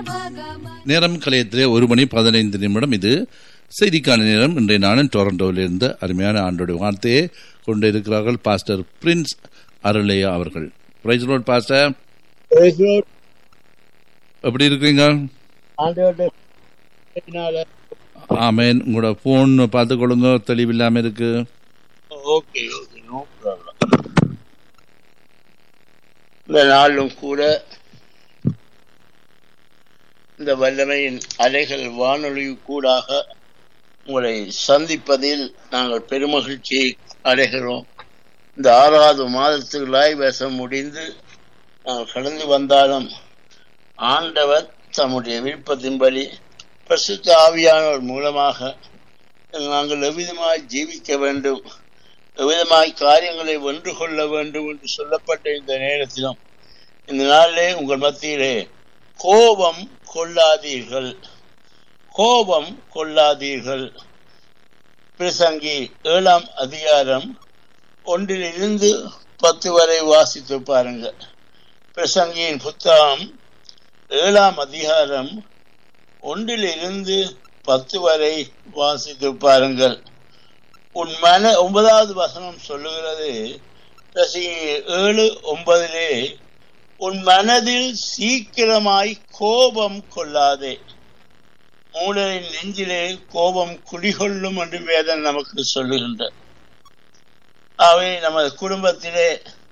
நேரம் கலையத்திலே ஒரு மணி பதினைந்து நிமிடம் இது செய்திக்கான நேரம் இன்றைய நாளின் டொரண்டோவில் இருந்த அருமையான ஆண்டோட வார்த்தையை கொண்டு இருக்கிறார்கள் பாஸ்டர் பிரின்ஸ் அருளையா அவர்கள் praise lord pastor Praise the Lord. எப்படி இருக்கீங்க ஆண்டவர்கிட்ட ஆமேன் உங்களோட போன் பார்த்து கொள்ளுங்க தெளிவில்லாம இருக்கு ஓகே ஓகே நோ ப்ராப்ளம் இந்த நாளும் கூட இந்த வல்லமையின் அலைகள் வானொலி கூடாக உங்களை சந்திப்பதில் நாங்கள் பெருமகிழ்ச்சி அடைகிறோம் இந்த ஆறாவது மாதத்துக்குள்ளாய் வேஷம் முடிந்து நாங்கள் கடந்து வந்தாலும் ஆண்டவர் தம்முடைய விருப்பத்தின்படி பரிசுத்த ஆவியானவர் மூலமாக நாங்கள் எவ்விதமாய் ஜீவிக்க வேண்டும் எவ்விதமாய் காரியங்களை வென்று கொள்ள வேண்டும் என்று சொல்லப்பட்ட இந்த நேரத்திலும் இந்த நாளிலே உங்கள் மத்தியிலே கோபம் கொள்ளாதீர்கள் கோபம் கொள்ளாதீர்கள் பிரசங்கி ஏழாம் அதிகாரம் ஒன்றிலிருந்து பத்து வரை வாசித்து பாருங்கள் பிரசங்கியின் புத்தகம் ஏழாம் அதிகாரம் ஒன்றிலிருந்து பத்து வரை வாசித்து பாருங்கள் உன் மன ஒன்பதாவது வசனம் சொல்லுகிறது பிரசங்கி ஏழு ஒன்பதிலே உன் மனதில் சீக்கிரமாய் கோபம் கொள்ளாதே மூடரின் நெஞ்சிலே கோபம் குடிகொள்ளும் என்று வேதம் நமக்கு சொல்லுகின்ற அவை நமது குடும்பத்திலே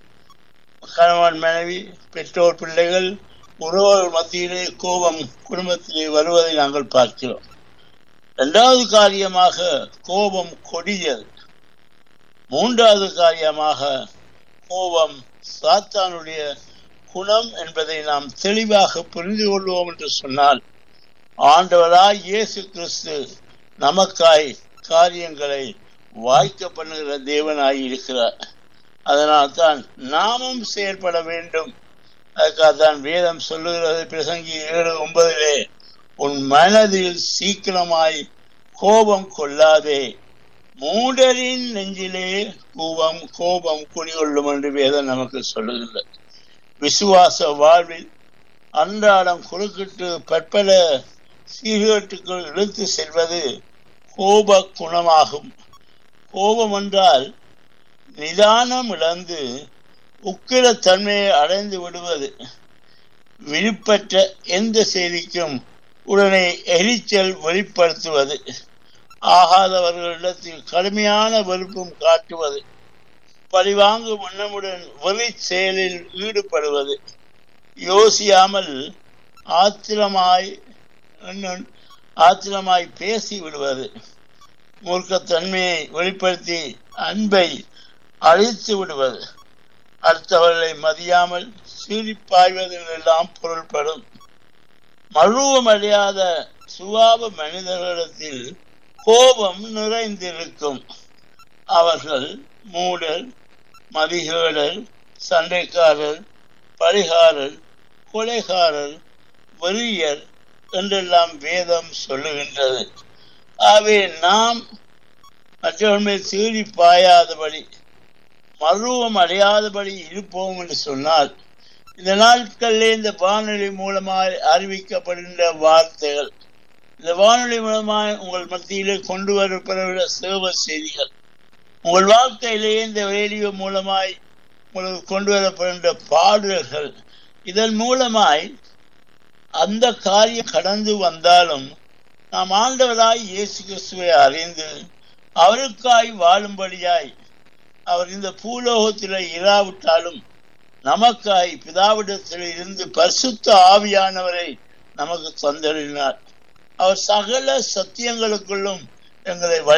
கணவன் மனைவி பெற்றோர் பிள்ளைகள் உறவுகள் மத்தியிலே கோபம் குடும்பத்திலே வருவதை நாங்கள் பார்க்கிறோம் இரண்டாவது காரியமாக கோபம் கொடியது மூன்றாவது காரியமாக கோபம் சாத்தானுடைய குணம் என்பதை நாம் தெளிவாக புரிந்து கொள்வோம் என்று சொன்னால் ஆண்டவராய் இயேசு கிறிஸ்து நமக்காய் காரியங்களை வாய்க்க பண்ணுகிற தேவனாய் இருக்கிறார் அதனால் தான் நாமும் செயல்பட வேண்டும் அதுக்காக தான் வேதம் சொல்லுகிறது பிரசங்கி ஏழு ஒன்பதிலே உன் மனதில் சீக்கிரமாய் கோபம் கொள்ளாதே மூடரின் நெஞ்சிலே கோபம் கோபம் குடிகொள்ளும் என்று வேதம் நமக்கு சொல்லுகின்றது விசுவாச வாழ்வில் அன்றாடம் குறுக்கிட்டு பற்பல சீர்கேட்டுக்குள் இழுத்து செல்வது கோப குணமாகும் கோபம் என்றால் நிதானம் இழந்து உக்கிர தன்மையை அடைந்து விடுவது விருப்பற்ற எந்த செய்திக்கும் உடனே எரிச்சல் வெளிப்படுத்துவது ஆகாதவர்களிடத்தில் கடுமையான வெறுப்பும் காட்டுவது பழிவாங்கும் எண்ணமுடன் வெறி செயலில் ஈடுபடுவது யோசியாமல் ஆத்திரமாய் ஆத்திரமாய் பேசி விடுவது மூர்க்கத்தன்மையை வெளிப்படுத்தி அன்பை அழித்து விடுவது அடுத்தவர்களை மதியாமல் சீரிப்பாய்வதில் எல்லாம் பொருள்படும் மழுவமடையாத சுபாவ மனிதர்களிடத்தில் கோபம் நிறைந்திருக்கும் அவர்கள் மூடர் மதிகேடர் சண்டைக்காரர் பரிகாரர் கொலைகாரர் வெறியர் என்றெல்லாம் வேதம் சொல்லுகின்றது ஆகவே நாம் மற்றவர்கள் மேல் சீறி பாயாதபடி மருவம் அடையாதபடி இருப்போம் என்று சொன்னால் இந்த நாட்களிலே இந்த வானொலி மூலமாய் அறிவிக்கப்படுகின்ற வார்த்தைகள் இந்த வானொலி மூலமாய் உங்கள் மத்தியிலே கொண்டு வரப்படுகிற சேவ செய்திகள் உங்கள் வாழ்க்கையிலேயே இந்த ரேடியோ மூலமாய் உங்களுக்கு கொண்டு வரப்படுகின்ற பாடல்கள் இதன் மூலமாய் அந்த காரியம் கடந்து வந்தாலும் நாம் ஆண்டவராய் இயேசு கிறிஸ்துவை அறிந்து அவருக்காய் வாழும்படியாய் அவர் இந்த பூலோகத்தில் இராவிட்டாலும் நமக்காய் பிதாவிடத்தில் இருந்து பரிசுத்த ஆவியானவரை நமக்கு தந்தறினார் அவர் சகல சத்தியங்களுக்குள்ளும் எங்களை